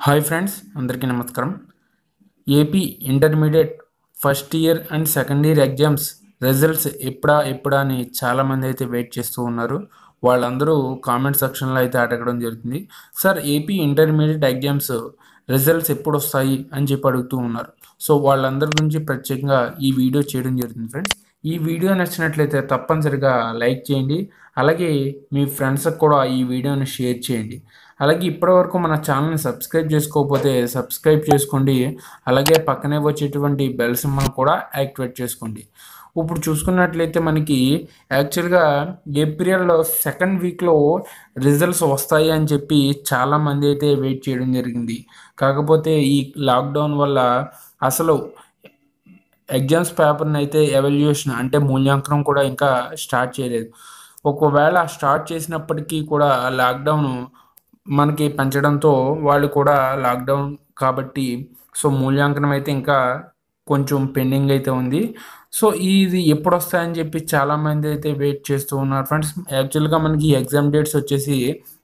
hi friends అందరికీ నమస్కారం AP intermediate first year and second year exams results ఎప్పుడా ఎప్పుడా అని చాలామంది అయితే వెయిట్ చేస్తూ ఉన్నారు వాళ్ళందరూ కామెంట్ సెక్షన్లో అయితే అడగడం జరుగుతుంది sir AP intermediate exams results ఎప్పుడు వస్తాయి అని చెప్పి అడుగుతూ ఉన్నారు సో వాళ్ళందరి గురించి ప్రత్యేకంగా ఈ వీడియో చేయడం జరుగుతుంది ఫ్రెండ్స్ ఈ వీడియో నచ్చినట్లయితే తప్పనిసరిగా లైక్ చేయండి అలాగే మీ ఫ్రెండ్స్కి కూడా ఈ వీడియోని షేర్ చేయండి అలాగే ఇప్పటివరకు మన ఛానల్ని సబ్స్క్రైబ్ చేసుకోకపోతే సబ్స్క్రైబ్ చేసుకోండి అలాగే పక్కనే వచ్చేటువంటి బెల్ సింబల్ కూడా యాక్టివేట్ చేసుకోండి ఇప్పుడు చూసుకున్నట్లయితే మనకి యాక్చువల్గా ఏప్రిల్ సెకండ్ వీక్లో రిజల్ట్స్ వస్తాయి అని చెప్పి చాలామంది అయితే వెయిట్ చేయడం జరిగింది కాకపోతే ఈ లాక్డౌన్ వల్ల అసలు ఎగ్జామ్స్ పేపర్ని అయితే ఎవాల్యుయేషన్ అంటే మూల్యాంకనం కూడా ఇంకా స్టార్ట్ చేయలేదు ఒకవేళ స్టార్ట్ చేసినప్పటికీ కూడా లాక్డౌన్ మనకి పెంచడంతో వాళ్ళు కూడా లాక్డౌన్ కాబట్టి సో మూల్యాంకనం అయితే ఇంకా కొంచెం పెండింగ్ అయితే ఉంది సో ఇది ఎప్పుడు వస్తాయని చెప్పి చాలామంది అయితే వెయిట్ చేస్తూ ఉన్నారు ఫ్రెండ్స్ యాక్చువల్గా మనకి ఎగ్జామ్ డేట్స్ వచ్చేసి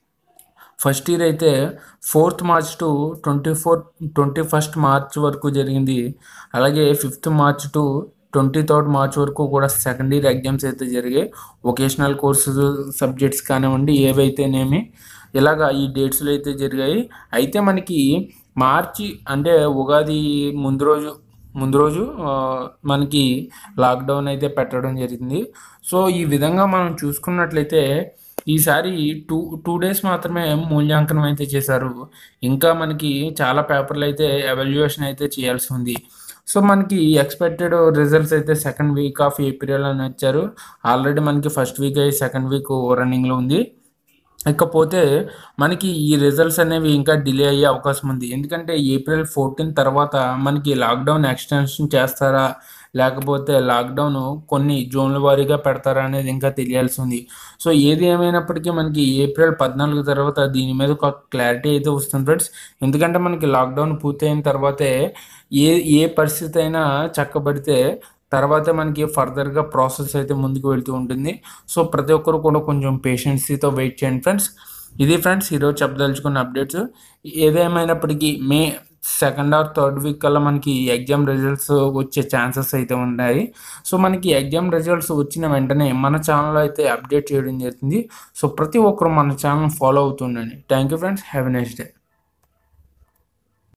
ఫస్ట్ ఇయర్ అయితే fourth March to twenty four twenty first March వరకు జరిగింది అలాగే fifth March to twenty third March వరకు కూడా సెకండ్ ఇయర్ ఎగ్జామ్స్ అయితే జరిగాయి వొకేషనల్ కోర్సెస్ సబ్జెక్ట్స్ కానివ్వండి ఏవైతేనేమి ఇలాగా ఈ డేట్స్లో అయితే జరిగాయి అయితే మనకి మార్చి అంటే ఉగాది ముందు రోజు ముందు రోజు ఆ, మనకి లాక్డౌన్ అయితే పెట్టడం జరిగింది సో ఈ విధంగా మనం చూసుకున్నట్లయితే ఈసారి టూ టూ డేస్ మాత్రమే మూల్యాంకనం అయితే చేశారు ఇంకా మనకి చాలా పేపర్లు అయితే ఎవాల్యుయేషన్ అయితే చేయాల్సి ఉంది సో మనకి ఎక్స్పెక్టెడ్ రిజల్ట్స్ అయితే సెకండ్ వీక్ ఆఫ్ ఏప్రిల్ అని వచ్చారు ఆల్రెడీ మనకి ఫస్ట్ వీక్ అయ్యి సెకండ్ వీక్ రన్నింగ్లో ఉంది ఇకపోతే మనకి ఈ రిజల్ట్స్ అనేవి ఇంకా డిలే అయ్యే అవకాశం ఉంది ఎందుకంటే ఏప్రిల్ ఫోర్టీన్ తర్వాత మనకి లాక్డౌన్ ఎక్స్టెన్షన్ చేస్తారా లేకపోతే లాక్డౌన్ కొన్ని జోన్ల వారీగా పెడతారా అనేది ఇంకా తెలియాల్సి ఉంది సో ఏది ఏమైనప్పటికీ మనకి ఏప్రిల్ పద్నాలుగు తర్వాత దీని మీద ఒక క్లారిటీ అయితే వస్తుంది ఫ్రెండ్స్ ఎందుకంటే మనకి లాక్డౌన్ పూర్తయిన తర్వాతే ఏ ఏ పరిస్థితి అయినా చక్కబడితే తర్వాత మనకి ఫర్దర్గా ప్రాసెస్ అయితే ముందుకు వెళ్తూ ఉంటుంది సో ప్రతి ఒక్కరు కూడా కొంచెం పేషెన్సీతో వెయిట్ చేయండి ఫ్రెండ్స్ ఇది ఫ్రెండ్స్ ఈరోజు చెప్పదలుచుకున్న అప్డేట్స్ ఏదేమైనప్పటికీ May second or third week కల్లా మనకి ఎగ్జామ్ రిజల్ట్స్ వచ్చే ఛాన్సెస్ అయితే ఉన్నాయి సో మనకి ఎగ్జామ్ రిజల్ట్స్ వచ్చిన వెంటనే మన ఛానల్ అయితే అప్డేట్ చేయడం జరుగుతుంది సో ప్రతి ఒక్కరు మన ఛానల్ ఫాలో అవుతుండండి thank you friends have a nice day